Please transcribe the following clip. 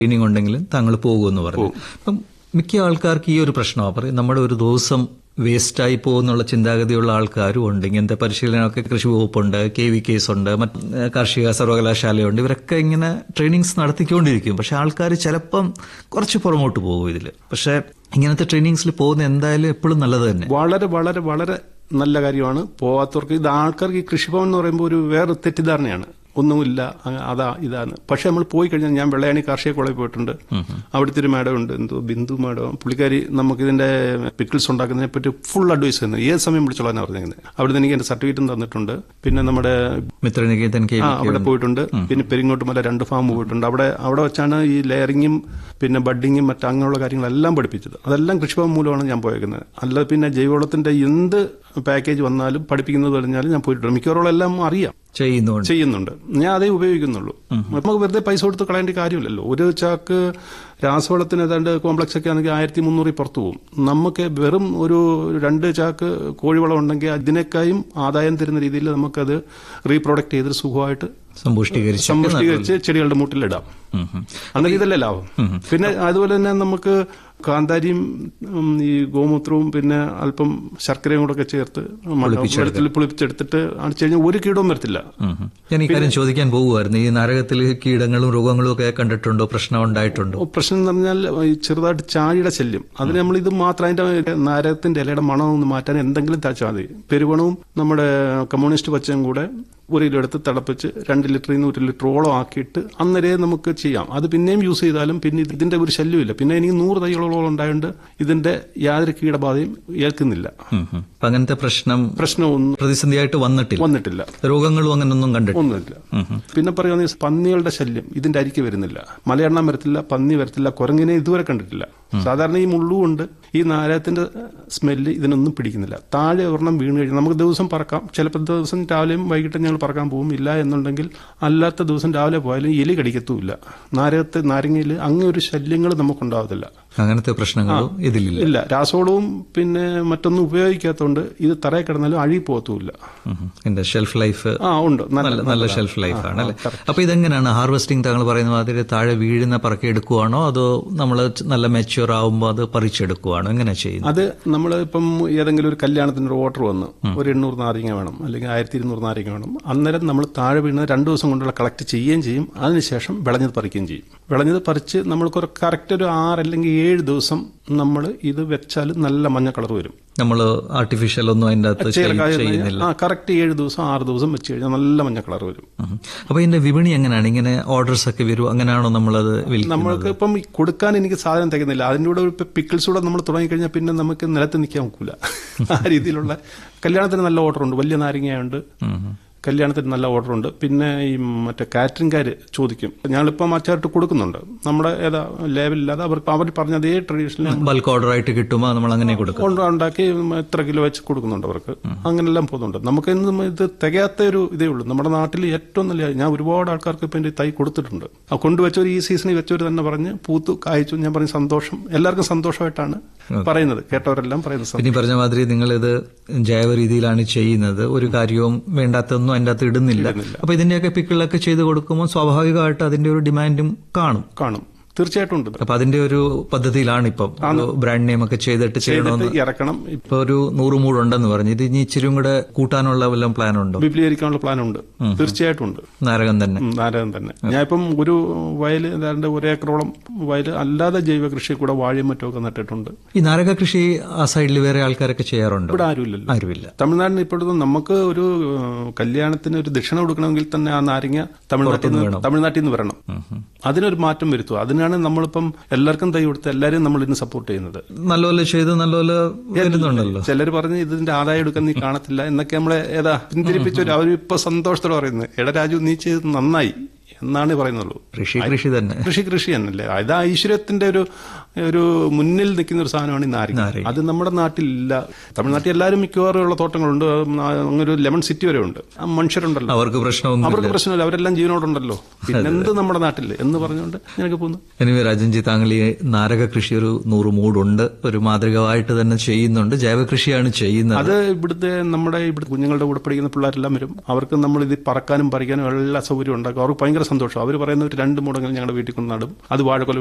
Training ഉണ്ടെങ്കിലും താങ്കൾ പോകുമെന്ന് പറഞ്ഞു അപ്പം മിക്ക ആൾക്കാർക്ക് ഈ ഒരു പ്രശ്നമാണ് പറയും നമ്മുടെ ഒരു ദിവസം വേസ്റ്റായി പോകുന്നുള്ള ചിന്താഗതിയുള്ള ആൾക്കാരും ഉണ്ട് ഇങ്ങനത്തെ പരിശീലനമൊക്കെ കൃഷി വകുപ്പുണ്ട് കെ വി കേസ് ഉണ്ട് മറ്റ് കാർഷിക സർവകലാശാലയുണ്ട് ഇവരൊക്കെ ഇങ്ങനെ ട്രെയിനിങ്സ് നടത്തിക്കൊണ്ടിരിക്കും പക്ഷെ ആൾക്കാർ ചിലപ്പം കുറച്ച് പുറമോട്ട് പോകും ഇതിൽ പക്ഷെ ഇങ്ങനത്തെ ട്രെയിനിങ്സിൽ പോകുന്ന എന്തായാലും എപ്പോഴും നല്ലത് തന്നെ വളരെ വളരെ വളരെ നല്ല കാര്യമാണ് പോവാത്തവർക്ക് ഇത് ആൾക്കാർക്ക് ഈ കൃഷിഭവൻ എന്ന് പറയുമ്പോൾ ഒരു വേറെ തെറ്റിദ്ധാരണയാണ് ഒന്നുമില്ല അങ്ങ് അതാ ഇതാണ് പക്ഷെ നമ്മൾ പോയി കഴിഞ്ഞാൽ ഞാൻ വെള്ളയാണി കാർഷിക കോളേജിൽ പോയിട്ടുണ്ട് അവിടുത്തെ ഒരു മാഡം ഉണ്ട് എന്തോ ബിന്ദു മാഡം പുള്ളിക്കാരി നമുക്ക് ഇതിന്റെ പിക്കിൾസ് ഉണ്ടാക്കുന്നതിനെ പറ്റി ഫുൾ അഡ്വൈസ് തന്നു ഏത് സമയം വിളിച്ചോളാൻ പറഞ്ഞിരുന്നത് അവിടുന്ന് എനിക്ക് എന്റെ സർട്ടിഫിക്കറ്റും തന്നിട്ടുണ്ട് പിന്നെ നമ്മുടെ മിത്രനികേതൻ കെ ആ അവിടെ പോയിട്ടുണ്ട് പിന്നെ പെരിങ്ങോട്ടുമല രണ്ട് ഫാം പോയിട്ടുണ്ട് അവിടെ അവിടെ വെച്ചാണ് ഈ ലെയറിങ്ങും പിന്നെ ബഡിങ്ങും മറ്റ് അങ്ങനെയുള്ള കാര്യങ്ങളെല്ലാം പഠിപ്പിച്ചത് അതെല്ലാം കൃഷിഭവൻ മൂലമാണ് ഞാൻ പോയേക്കുന്നത് അല്ലാതെ പിന്നെ ജൈവവളത്തിന്റെ എന്ത് പാക്കേജ് വന്നാലും പഠിപ്പിക്കുന്നത് പറഞ്ഞാലും ഞാൻ പോയിട്ടുണ്ട് മിക്കവാറും എല്ലാം അറിയാം ചെയ്യുന്നുണ്ട് ചെയ്യുന്നുണ്ട് ഞാൻ അതേ ഉപയോഗിക്കുന്നുള്ളൂ നമുക്ക് വെറുതെ പൈസ കൊടുത്ത് കളയേണ്ട കാര്യമില്ലല്ലോ ഒരു ചാക്ക് രാസവളത്തിന് ഏതാണ്ട് കോംപ്ലക്സ് ഒക്കെ ആണെങ്കിൽ ആയിരത്തി മുന്നൂറിൽ പുറത്തു പോകും നമുക്ക് വെറും ഒരു രണ്ട് ചാക്ക് കോഴിവളം ഉണ്ടെങ്കിൽ അതിനേക്കായും ആദായം തരുന്ന രീതിയിൽ നമുക്കത് റീപ്രൊഡക്റ്റ് ചെയ്ത് സുഖമായിട്ട് സമ്പുഷ്ടീകരിച്ച് സമ്പുഷ്ടീകരിച്ച് ചെടികളുടെ മൂട്ടിലിടാം അന്നേരം ഇതല്ലേ ലാഭം പിന്നെ അതുപോലെ തന്നെ നമുക്ക് കാന്താരിയും ഉം, ഈ ഗോമൂത്രവും പിന്നെ അല്പം ശർക്കരയും കൂടെ ഒക്കെ ചേർത്ത് വെള്ളത്തിൽ പുളിപ്പിച്ചെടുത്തിട്ട് അടിച്ചു കഴിഞ്ഞാൽ ഒരു കീടവും വരത്തില്ല ഉം ഉം. ഞാൻ ഈ കാര്യം ചോദിക്കാൻ പോകുമായിരുന്നു ഈ നരകത്തിൽ കീടങ്ങളും രോഗങ്ങളും ഒക്കെ കണ്ടിട്ടുണ്ടോ പ്രശ്നം ഉണ്ടായിട്ടുണ്ടോ ഓ, പ്രശ്നം എന്ന് പറഞ്ഞാൽ ഈ ചെറുതായിട്ട് ചാഴിയുടെ ശല്യം അതിന് നമ്മൾ ഇത് മാത്രം അതിന്റെ നാരകത്തിന്റെ ഇലയുടെ മണം ഒന്ന് മാറ്റാൻ എന്തെങ്കിലും തച്ചാൽ മതി പെരുവണവും നമ്മുടെ കമ്മ്യൂണിസ്റ്റ് പച്ചയും കൂടെ ഒരു കിലോ എടുത്ത് തിളപ്പിച്ച് രണ്ട് ലിറ്ററിൽ നിന്ന് ഒരു ലിറ്ററോളം ആക്കിയിട്ട് അന്നേരേ നമുക്ക് ചെയ്യാം അത് പിന്നെയും യൂസ് ചെയ്താലും പിന്നെ ഇത് ഇതിന്റെ ഒരു ശല്യമില്ല പിന്നെ എനിക്ക് നൂറ് തൈകളോളം ഉണ്ടായതുകൊണ്ട് ഇതിന്റെ യാതൊരു കീടബാധയും ഏൽക്കുന്നില്ല ഉം ഉം. അപ്പൊ അങ്ങനത്തെ പ്രശ്നം പ്രശ്നമൊന്നും പ്രതിസന്ധിയായിട്ട് വന്നിട്ടില്ല വന്നിട്ടില്ല രോഗങ്ങളും അങ്ങനൊന്നും കണ്ടിട്ടില്ല ഒന്നുമില്ല പിന്നെ പറയുന്നത് പന്നികളുടെ ശല്യം ഇതിന്റെ അരിക്ക് വരുന്നില്ല മലയെണ്ണം വരത്തില്ല പന്നി വരത്തില്ല കുരങ്ങിനെ ഇതുവരെ കണ്ടിട്ടില്ല സാധാരണ ഈ മുള്ളുകൊണ്ട് ഈ നാരകത്തിന്റെ സ്മെല്ല് ഇതിനൊന്നും പിടിക്കുന്നില്ല താഴെ ഒരെണ്ണം വീണ് കഴിഞ്ഞാൽ നമുക്ക് ദിവസം പറക്കാം ചിലപ്പോൾ ദിവസം രാവിലെയും വൈകിട്ടും ഞങ്ങൾ പറക്കാൻ പോകും ഇല്ല എന്നുണ്ടെങ്കിൽ അല്ലാത്ത ദിവസം രാവിലെ പോയാലും എലി കടിക്കത്തുമില്ല നാരകത്തെ നാരങ്ങയിൽ അങ്ങനെ ഒരു ശല്യങ്ങൾ നമുക്കുണ്ടാവത്തില്ല അങ്ങനത്തെ പ്രശ്നങ്ങളും ഇതിലില്ല ഇല്ല രാസവളവും പിന്നെ മറ്റൊന്നും ഉപയോഗിക്കാത്തതുകൊണ്ട് ഇത് തറയിൽ കിടന്നാലും അഴുകി പോകത്തുമില്ല ഉം ഉം. ഇതിന്റെ ഷെൽഫ് ലൈഫ് ആ ഉണ്ട് നല്ല നല്ല നല്ല ഷെൽഫ് ലൈഫ് ആണ് അല്ലെ അപ്പൊ ഇതെങ്ങനെയാണ് ഹാർവെസ്റ്റിംഗ് താങ്കൾ പറയുന്ന മാതിരി താഴെ വീഴുന്ന പറക്കി എടുക്കുവാണോ അതോ നമ്മൾ നല്ല മെച്യൂർ ആവുമ്പോൾ അത് പറിച്ചെടുക്കുവാണോ എങ്ങനെ ചെയ്യുന്നത് അത് നമ്മൾ ഇപ്പം ഏതെങ്കിലും ഒരു കല്യാണത്തിന് ഒരു ഓർഡർ വന്ന് ഒരു എണ്ണൂറ് നാരങ്ങ വേണം അല്ലെങ്കിൽ ആയിരത്തി ഇരുന്നൂറ് നാരങ്ങ വേണം അന്നേരം നമ്മൾ താഴെ വീണത് രണ്ട് ദിവസം കൊണ്ടുള്ള കളക്ട് ചെയ്യുകയും ചെയ്യും അതിനുശേഷം വിളഞ്ഞത് പറിക്കുകയും ചെയ്യും വിളഞ്ഞത് പറിച്ച് നമ്മൾക്ക് ഒരു കറക്റ്റ് ഒരു ആറ് അല്ലെങ്കിൽ ഏഴ് ദിവസം നമ്മൾ ഇത് വെച്ചാൽ നല്ല മഞ്ഞ കളർ വരും നമ്മൾ ആർട്ടിഫിഷ്യൽ ഒന്നും അതിന്റെ അകത്ത് ചേല ചെയ്യ- കായ ചെയ്യുന്നില്ല ആ കറക്റ്റ് ഏഴ് ദിവസം ആറ് ദിവസം വെച്ച് കഴിഞ്ഞാൽ നല്ല മഞ്ഞ കളർ വരും ഉം. അപ്പൊ ഇതിന്റെ വിപണി എങ്ങനെയാണ് ഇങ്ങനെ ഓർഡേഴ്സ് ഒക്കെ വരും അങ്ങനെയാണോ നമ്മളത് വിൽക്കുന്നത് നമ്മൾക്ക് ഇപ്പം ഈ കൊടുക്കാൻ എനിക്ക് സാധനം തികയുന്നില്ല അതിൻ്റെ കൂടെ ഒരു പിക്കിൾസ് കൂടെ നമ്മൾ തുടങ്ങിക്കഴിഞ്ഞാൽ പിന്നെ നമുക്ക് നിലത്ത് നിൽക്കാൻ ഒക്കില്ല ആ രീതിയിലുള്ള കല്യാണത്തിന് നല്ല ഓർഡർ ഉണ്ട് വലിയ നാരങ്ങയുണ്ട് കല്യാണത്തിന് നല്ല ഓർഡർ ഉണ്ട് പിന്നെ ഈ മറ്റേ കാറ്ററിംഗുകാർ ചോദിക്കും ഞങ്ങളിപ്പം അച്ചാറിട്ട് കൊടുക്കുന്നുണ്ട് നമ്മുടെ ഏതാ ലേബലില്ലാതെ അവർക്ക് അവർ പറഞ്ഞ അതേ ട്രഡീഷണൽ ബൾക്ക് ഓർഡർ ആയിട്ട് കിട്ടുമ്പോൾ നമ്മൾ അങ്ങനെ കൊടുക്കും കൊണ്ട് ഉണ്ടാക്കി എത്ര കിലോ വെച്ച് കൊടുക്കുന്നുണ്ട് അവർക്ക് അങ്ങനെല്ലാം പോകുന്നുണ്ട് നമുക്ക് ഇന്നും ഇത് തികയാത്ത ഒരു ഇതേ ഉള്ളൂ നമ്മുടെ നാട്ടിൽ ഏറ്റവും നല്ല ഞാൻ ഒരുപാട് ആൾക്കാർക്ക് ഇപ്പം എൻ്റെ തൈ കൊടുത്തിട്ടുണ്ട് ആ കൊണ്ടുവച്ചവർ ഈ സീസണിൽ വെച്ചവർ തന്നെ പറഞ്ഞ് പൂത്തു കായ്ച്ചു ഞാൻ പറഞ്ഞ സന്തോഷം എല്ലാവർക്കും സന്തോഷമായിട്ടാണ് പറയുന്നത് കേട്ടവരെല്ലാം പറയുന്നത് സന്തോഷം. പിന്നെ ഈ പറഞ്ഞ മാതിരി നിങ്ങൾ ഇത് ജൈവ രീതിയിലാണ് ചെയ്യുന്നത് ഒരു കാര്യവും വേണ്ടാത്തൊന്നും അതിന്റെ അകത്ത് ഇടുന്നില്ല അപ്പൊ ഇതിന്റെയൊക്കെ പിക്കിളൊക്കെ ചെയ്ത് കൊടുക്കുമ്പോൾ സ്വാഭാവികമായിട്ട് അതിന്റെ ഒരു ഡിമാൻഡും കാണും കാണും തീർച്ചയായിട്ടും ഉണ്ട് അപ്പൊ അതിന്റെ ഒരു പദ്ധതിയിലാണ് ഇപ്പം ബ്രാൻഡ് നെയിം ഒക്കെ ചെയ്തിട്ട് ചെയ്യണമെന്ന് ചെയ്തിട്ട് ഇറക്കണം ഇപ്പൊ ഒരു നൂറ് മൂടുണ്ടെന്ന് പറഞ്ഞു ഇത് ഇനി ഇച്ചിരിയും കൂടെ കൂട്ടാനുള്ള വല്ലതും പ്ലാൻ ഉണ്ടോ വിപുലീകരിക്കാനുള്ള പ്ലാൻ ഉണ്ട് തീർച്ചയായിട്ടും ഉണ്ട് നാരകം തന്നെ ഉം, നാരകം തന്നെ ഞാൻ ഇപ്പം ഒരു വയൽ ഏതാണ്ട് ഒരു ഏക്കറോളം വയൽ അല്ലാതെ ജൈവ കൃഷി കൂടെ വാഴയും മറ്റുമൊക്കെ നട്ടിട്ടുണ്ട് ഈ നാരക കൃഷി ആ സൈഡിൽ വേറെ ആൾക്കാരൊക്കെ ചെയ്യാറുണ്ടോ ഇവിടെ ആരുമില്ലല്ലോ ആരുമില്ല തമിഴ്നാടിന് ഇപ്പോഴത്തെ നമുക്ക് ഒരു ഏഹ്, കല്യാണത്തിന് ഒരു ദക്ഷിണ കൊടുക്കണമെങ്കിൽ തന്നെ ആ നാരങ്ങ തമിഴ്നാട്ടിൽ നിന്ന് തമിഴ്നാട്ടിൽ നിന്ന് വരണം അതിനൊരു മാറ്റം വരുത്തുക അതിനാണ് നമ്മളിപ്പം എല്ലാവർക്കും തൈ കൊടുത്ത് എല്ലാവരെയും നമ്മൾ ഇന്ന് സപ്പോർട്ട് ചെയ്യുന്നത് നല്ലപോലെ ചെയ്ത് നല്ലപോലെ വരുന്നുണ്ടല്ലോ ചിലർ പറഞ്ഞ് ഇതിന്റെ ആദായം എടുക്കാൻ നീ കാണത്തില്ല എന്നൊക്കെ നമ്മളെ ഏതാ പിന്തിരിപ്പിച്ചൊരു അവരിപ്പോ സന്തോഷത്തോടെ പറയുന്നത് എടാ രാജു നീ ചെയ്ത് നന്നായി എന്നാണ് പറയുന്നുള്ളൂ കൃഷി കൃഷി തന്നെ കൃഷി കൃഷി തന്നെയല്ലേ അത് ഐശ്വര്യത്തിന്റെ ഒരു ഒരു മുന്നിൽ നിൽക്കുന്ന ഒരു സാധനമാണ് ഈ നാരങ്ങ നാരങ്ങ. അത് നമ്മുടെ നാട്ടിലില്ല തമിഴ്നാട്ടിൽ എല്ലാവരും മിക്കവാറും ഉള്ള തോട്ടങ്ങളുണ്ട് ആ, അങ്ങനെ ഒരു ലെമൺ സിറ്റി വരെ ഉണ്ട് ആ മനുഷ്യരുണ്ടല്ലോ അവർക്ക് പ്രശ്നമൊന്നും അവർക്ക് പ്രശ്നമില്ല അവരെല്ലാം ജീവനോടുണ്ടല്ലോ പിന്നെന്ത് നമ്മുടെ നാട്ടിൽ എന്ന് പറഞ്ഞുകൊണ്ട് ഞാനൊക്കെ പോകുന്നു എനിവേ രാജൻജി താങ്കൾ ഈ നാരക കൃഷി ഒരു നൂറ് മൂടുണ്ട് ഒരു മാതൃകമായിട്ട് തന്നെ ചെയ്യുന്നുണ്ട് ജൈവ കൃഷിയാണ് ചെയ്യുന്നത് അത് ഇവിടുത്തെ നമ്മുടെ ഇവിടുത്തെ കുഞ്ഞുങ്ങളുടെ കൂടെ പഠിക്കുന്ന പിള്ളേരെല്ലാം വരും അവർക്ക് നമ്മൾ ഇത് പറക്കാനും പറിക്കാനും എല്ലാ സൗകര്യം ഉണ്ടാക്കും അവർക്ക് ഭയങ്കര സന്തോഷം അവർ പറയുന്ന ഒരു രണ്ട് മൂടെങ്കിലും ഞങ്ങളുടെ വീട്ടിൽ കൊണ്ട് നടും അത് വാഴക്കൊല